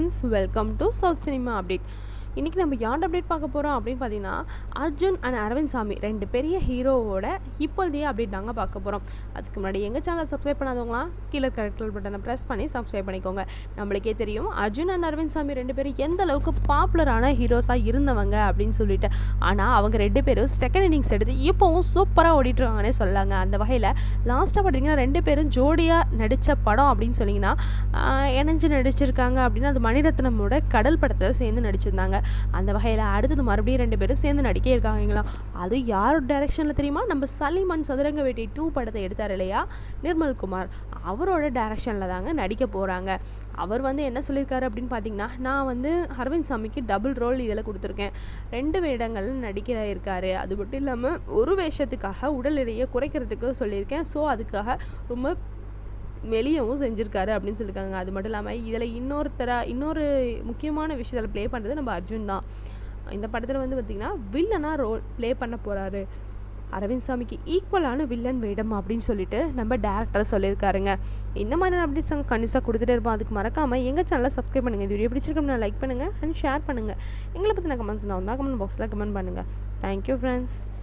friends welcome to south cinema update இன்றைக்கி நம்ம யார் அப்டேட் பார்க்க போகிறோம் அப்படின்னு பார்த்தீங்கன்னா அர்ஜுன் அண்ட் அரவிந்த் சாமி ரெண்டு பெரிய ஹீரோவோட இப்போதைய அப்டேட் தாங்க பார்க்க போகிறோம் அதுக்கு முன்னாடி எங்கள் சேனல் சப்ஸ்கிரைப் பண்ணாதவங்களாம் கீழே கரெக்டல் பட்டனை ப்ரெஸ் பண்ணி சப்ஸ்கிரைப் பண்ணிக்கோங்க நம்மளுக்கே தெரியும் அர்ஜுன் அண்ட் அரவிந்த் சாமி ரெண்டு பேரும் எந்த அளவுக்கு பாப்புலரான ஹீரோஸாக இருந்தவங்க அப்படின்னு சொல்லிட்டு ஆனால் அவங்க ரெண்டு பேரும் செகண்ட் இன்னிங்ஸ் எடுத்து இப்போவும் சூப்பராக ஓடிட்டுருவாங்கன்னே சொல்லலாங்க அந்த வகையில் லாஸ்ட்டாக பார்த்தீங்கன்னா ரெண்டு பேரும் ஜோடியாக நடித்த படம் அப்படின்னு சொன்னீங்கன்னா ஆஹ், இணைஞ்சு நடிச்சிருக்காங்க அப்படின்னா அது மணிரத்னமோட கடல் படத்தில் சேர்ந்து நடிச்சிருந்தாங்க அந்த வகையில் அடுத்தது மறுபடியும் ரெண்டு பேரும் சேர்ந்து நடிக்க இருக்காங்களா அது யார் டைரக்ஷனில் தெரியுமா நம்ம சலிமான் சதுரங்க வேட்டை டூ படத்தை எடுத்தார் இல்லையா நிர்மல் குமார் அவரோட டைரக்ஷனில் தாங்க நடிக்க போகிறாங்க அவர் வந்து என்ன சொல்லியிருக்காரு அப்படின்னு பார்த்தீங்கன்னா நான் வந்து அரவிந்த் சாமிக்கு டபுள் ரோல் இதில் கொடுத்துருக்கேன் ரெண்டு வேடங்கள் நடிக்க இருக்காரு அது மட்டும் இல்லாமல் ஒரு வேஷத்துக்காக உடல் எடையை குறைக்கிறதுக்கு சொல்லியிருக்கேன் ஸோ அதுக்காக ரொம்ப வெளியவும் செஞ்சுருக்காரு அப்படின்னு சொல்லியிருக்காங்க அது மட்டும் இல்லாமல் இதில் இன்னொருத்தரா இன்னொரு முக்கியமான விஷயத்தில் ப்ளே பண்ணுறது நம்ம அர்ஜுன் தான் இந்த படத்தில் வந்து பார்த்திங்கன்னா வில்லனாக ரோல் ப்ளே பண்ண போகிறாரு அரவிந்த் சாமிக்கு ஈக்குவலான வில்லன் வேடம் அப்படின்னு சொல்லிட்டு நம்ம டேரக்டர் சொல்லியிருக்காருங்க இந்த மாதிரியான அப்டேட்ஸ் நாங்கள் கண்டிப்பாக கொடுத்துட்டே இருப்போம் அதுக்கு மறக்காமல் எங்கள் சேனலை சப்ஸ்கிரைப் பண்ணுங்கள் இந்த வீடியோ பிடிச்சிருக்கோம்னா லைக் பண்ணுங்கள் அண்ட் ஷேர் பண்ணுங்கள் எங்களை பற்றின கமெண்ட்ஸ் நான் வந்தால் கமெண்ட் பாக்ஸில் கமெண்ட் பண்ணுங்கள் தேங்க்யூ ஃப்ரெண்ட்ஸ்